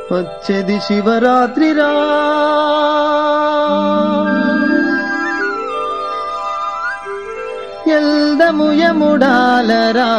వచ్చేది శివరాత్రిరా ఎల్దము యముడాలరా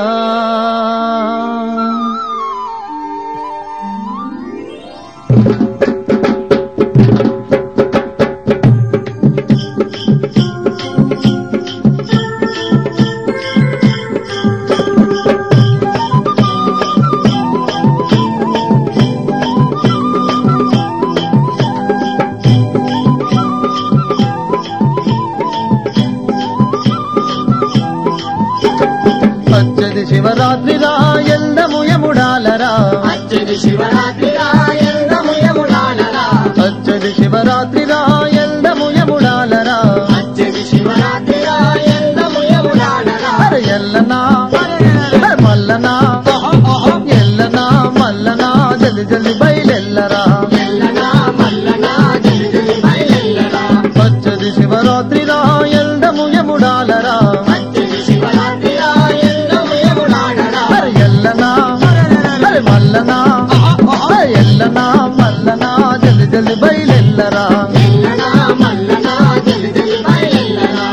వచ్చేది శివరాత్రిరా ఎల్దము యముడాలరా అచ్చడి శివరాత్రిరా ఎందము యముడాలరా వచ్చేది శివరాత్రిరా ఎల్దము యముడాలరా అచ్చడి శివరాత్రిరా ఎందము యముడాలరా అరే ఎల్లనా అరే మల్లనా ఎల్లనా మల్లనా జల్ది జల్ది బయలెల్లరా ఎల్లనా మల్లనా జలి జలి బయలెల్లరా వచ్చది శివరాత్రిరా ఎల్దము యముడాలరా అచ్చడి శివరాత్రిరా ఎందము యముడాలరా అరే ఎల్లనా అరే మల్లనా అరే ఎల్లనా మల్లనా జల్ది జల్ది బయలెల్లరా ఎల్లనా మల్లనా జలి జలి బయలెల్లరా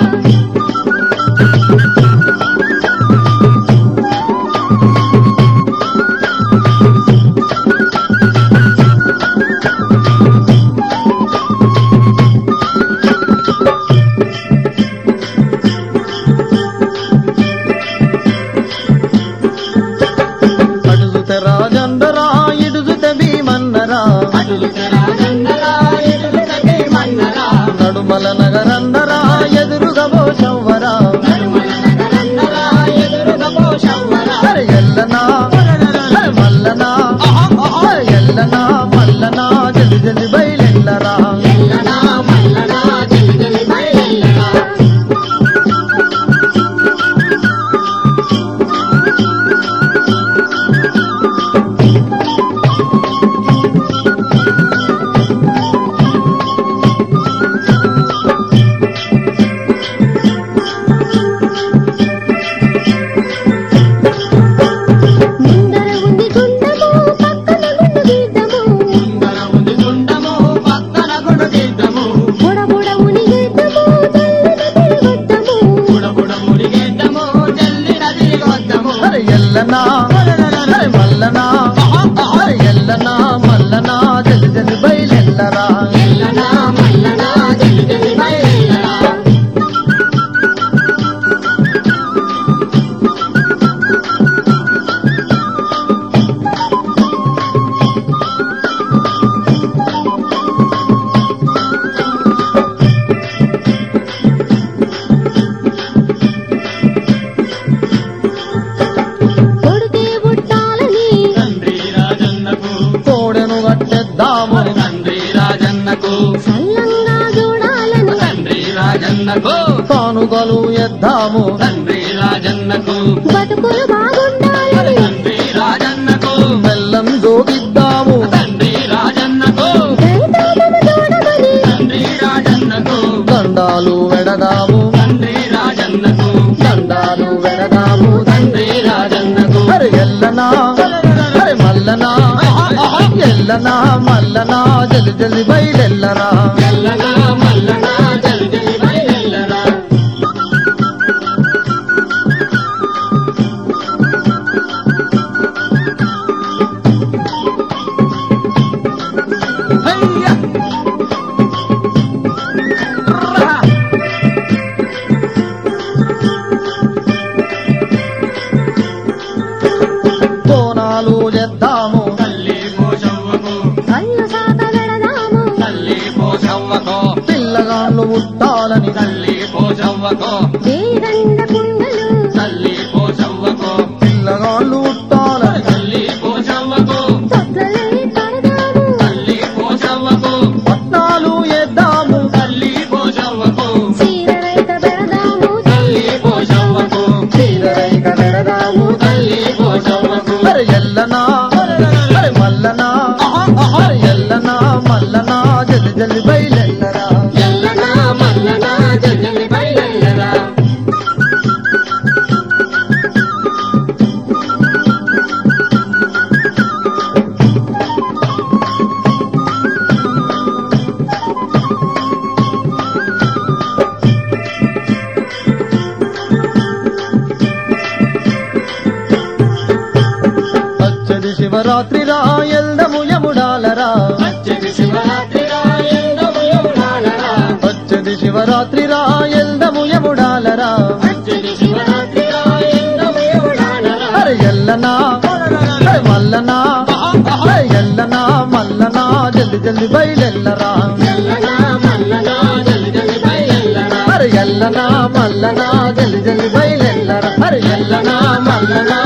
అడుగుత రాజందరా ఇడుగుత భీమన్నరా అడుగుతరా నందరా ఎదుగుతకే మన్నరా నడుమల నగరందరా ఎదురుగా పోషవ్వరా నడుమల నగరందరా ఎదురుగా పోషవ్వరా అరే ఎల్లనా అరే మల్లనా అరే ఎల్లనా మల్లనా జల్ది జల్ది బయలెల్లరా ఎల్లనా మల్లనా జలి జలి బయలెల్లరా ముందర ఉంది గుండము పక్కన గుండు గీతము ముందర ఉంది దుండము పక్కన గుడు గీతము బుడ బుడ మునిగేతము తెల్లిన తిరగొద్దము బుడబుడ మురిగేద్దము జల్లిన తిరిగొద్దము అరే ఎల్లనా అరే మల్లనా అరే ఎల్లనా మల్లనా జల్ది జల్ది బయలెల్లరా ఎల్లనా మల్లనా జలి జలి బయలెల్లరా కొడితే పుట్టాలని తండ్రి రాజన్నకు కోడెను కట్టెద్దాము తండ్రి రాజన్నకు చల్లంగా చూడాలని తండ్రి రాజన్నకు కానుకలు ఎద్దాము తండ్రి రాజన్నకు బతుకులు బాగుండాలని తండ్రి రాజన్నకు బెల్లం జోగిద్దాము తండ్రి రాజన్నకు దైతామము చూడమని తండ్రి రాజన్నకు దండాలు వెడదాము తండ్రి రాజన్నకు దండాలు వెడదాము తండ్రి రాజన్నకు అరే ఎల్లనా అరే మల్లనా ఎల్లనా మల్లనా జల్ది జల్ది బయలెల్లరా ఎల్లనా మల్లనా జలి జలి బయలెల్లరా కోనాలు చేద్దాము తల్లి పోషవ్వకు కళ్ళు సాత వెడదాము తల్లి పోషవ్వకు పిల్లగాళ్ళు పుట్టాలని తల్లి పోషవ్వకు వేదండ కుండలు తల్లి పోషవ్వకు పిల్లగాళ్ళు పుట్టాలని తల్లి పోషవ్వకు తొట్లలే కడదాము తల్లి పోషవ్వకు పట్నాలు చేద్దాము తల్లి పోషవ్వకు చీర రైత పెడదాము తల్లి పోషవ్వకు చీరరైక వెడదాము తల్లి పోషవ్వకు అరే ఎల్లనా అరే మల్లనా అరే ఎల్లనా మల్లనా జల్ది జల్ది బయలెల్లరా ఎల్లనా మల్లనా జల్లి బయలెల్లరా శివరాత్రి రా ఎల్దము యముడాలరా వచ్చేది శివరాత్రి రాయందము యముడాలరా వచ్చది శివరాత్రి రా ఎల్దము యముడాలరా వచ్చేది శివరాత్రి రాయందము యముడాలరా అరే ఎల్లనా అరే మల్లనా అరే ఎల్లనా మల్లనా జల్ది జల్ది బయలెల్లరా ఎల్లనా మల్లనా జల్ది జల్ది బయలెల్లరా అరే ఎల్లనా మల్లనా జల్ది జల్ది బయలెల్లరా అరే ఎల్లనా మల్లనా